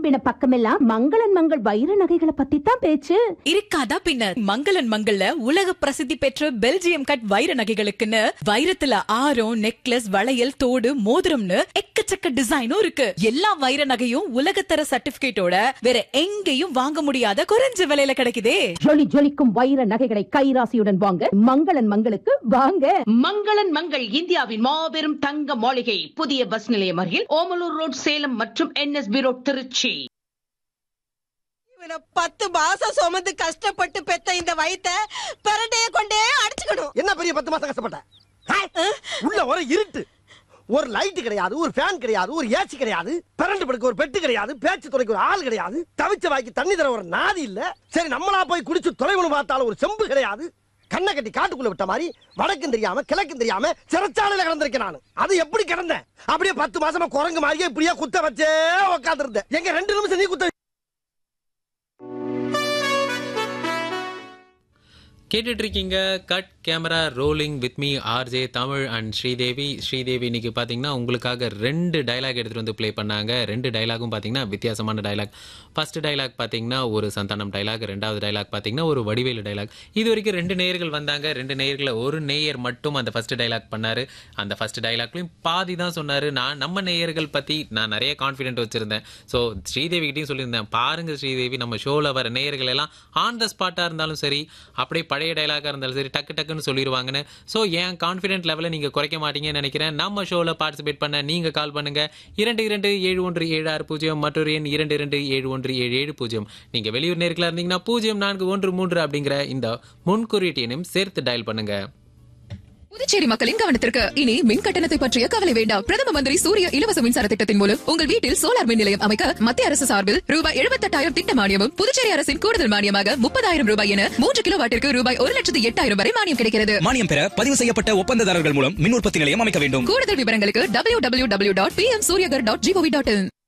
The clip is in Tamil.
திரும்பின பக்கமெல்லாம் மங்களன் மங்கள் வைர நகைகளை பத்தி தான் பேச்சு இருக்காதா பின்ன மங்களன் மங்கள்ல உலக பிரசித்தி பெற்ற பெல்ஜியம் கட் வைர நகைகளுக்குன்னு வைரத்துல ஆரம் நெக்லஸ் வளையல் தோடு மோதிரம்னு எக்கச்சக்க டிசைனும் இருக்கு எல்லா வைர நகையும் உலகத்தர சர்டிபிகேட்டோட வேற எங்கேயும் வாங்க முடியாத குறைஞ்ச விலையில கிடைக்குதே ஜொலி ஜொலிக்கும் வைர நகைகளை கைராசியுடன் வாங்க மங்களன் மங்களுக்கு வாங்க மங்களன் மங்கள் இந்தியாவின் மாபெரும் தங்க மாளிகை புதிய பஸ் நிலையம் அருகில் ஓமலூர் ரோட் சேலம் மற்றும் என்எஸ்பி ரோட் திருச்சி இவனை பத்து மாசம் சுமந்து கஷ்டப்பட்டு பெத்த இந்த வயித்த பிரண்டைய கொண்டே அடிச்சுக்கணும் என்ன பெரிய பத்து மாசம் கஷ்டப்பட்ட ஆ? உள்ள ஒரு இருட்டு ஒரு லைட் கிடையாது ஒரு ஃபேன் கிடையாது ஒரு ஏசி கிடையாது பிறண்டு படுக்க ஒரு பெட்டு கிடையாது பேச்சு துறைக்கு ஒரு ஆள் கிடையாது தவிச்ச வாய்க்கு தண்ணி தர ஒரு நாதி இல்ல சரி நம்மளா போய் குடிச்சு தொலைவனு பார்த்தாலும் ஒரு செம்பு கிடையாது கண்ணை கட்டி காட்டுக்குள்ள விட்ட மாதிரி வடக்கும் தெரியாம கிழக்கும் தெரியாம சிறைச்சாலையில கிடந்திருக்கேன் நான் அது எப்படி கிடந்தேன் அப்படியே பத்து மாசமா குரங்கு மாதிரியே இப்படியே குத்த வச்சே உட்கார்ந்து இருந்தேன் எங்க ரெண்டு நிமிஷம் நீ குத்த கேட்டுட்டு இருக்கீங்க cut camera rolling with me RJ Tamil and Sridevi Sridevi இன்னைக்கு பார்த்தீங்கன்னா உங்களுக்காக ரெண்டு டைலாக் எடுத்துட்டு வந்து ப்ளே பண்ணாங்க ரெண்டு டைலாகும் பார்த்தீங்கன்னா வித்தியாசமான டைலாக் ஃபர்ஸ்ட் டைலாக் பார்த்தீங்கன்னா ஒரு சந்தானம் டைலாக் ரெண்டாவது டைலாக் பார்த்தீங்கன்னா ஒரு வடிவேலு டைலாக் இது வரைக்கும் ரெண்டு நேயர்கள் வந்தாங்க ரெண்டு நேயர்களை ஒரு நேயர் மட்டும் அந்த ஃபர்ஸ்ட் டைலாக் பண்ணாரு அந்த ஃபர்ஸ்ட் டைலாக்லையும் பாதி தான் சொன்னாரு நான் நம்ம நேயர்கள் பத்தி நான் நிறைய கான்ஃபிடென்ட் வச்சிருந்தேன் ஸோ ஸ்ரீதேவி கிட்டையும் சொல்லியிருந்தேன் பாருங்க ஸ்ரீதேவி நம்ம ஷோவில் வர நேயர்கள் எல்லாம் ஆன் த ஸ்பாட்டாக இருந்தாலும் சரி அப்படியே பழைய டைலாக்காக இருந்தாலும் சரி டக்கு டக்குன்னு சொல்லிடுவாங்கன்னு ஸோ என் கான்ஃபிடென்ட் லெவலை நீங்கள் குறைக்க மாட்டீங்கன்னு நினைக்கிறேன் நம்ம ஷோவில் பார்ட்டிசிபேட் பண்ண நீங்கள் கால் பண்ணுங்க இரண்டு இரண்டு ஏழு ஒன்று ஏழு ஆறு பூஜ்ஜியம் மற்றொரு எண் இரண்டு இரண்டு ஏழு ஒன்று ஏழு ஏழு பூஜ்ஜியம் நீங்கள் வெளியூர் நேர்களாக இருந்தீங்கன்னா பூஜ்ஜியம் நான்கு ஒன்று மூன்று அப்படிங்கிற இந்த முன்குறியீட்டு எண்ணையும் சேர்த்து டயல் பண்ணுங்க புதுச்சேரி மக்களின் கவனத்திற்கு இனி மின் கட்டணத்தை பற்றிய கவலை வேண்டாம் பிரதம மந்திரி சூரிய இலவச மின்சார திட்டத்தின் மூலம் உங்கள் வீட்டில் சோலார் மின் நிலையம் அமைக்க மத்திய அரசு சார்பில் ரூபாய் எழுபத்தெட்டாயிரம் திட்ட மானியமும் புதுச்சேரி அரசின் கூடுதல் மானியமாக முப்பதாயிரம் ரூபாய் என மூன்று கிலோ வாட்டிற்கு ரூபாய் ஒரு லட்சத்து எட்டாயிரம் வரை மானியம் கிடைக்கிறது மானியம் பெற பதிவு செய்யப்பட்ட ஒப்பந்ததாரர்கள் மூலம் மின் உற்பத்தி நிலையம் அமைக்க வேண்டும் கூடுதல் விவரங்களுக்கு W W W dot P M Suryaghar dot G O V dot இன்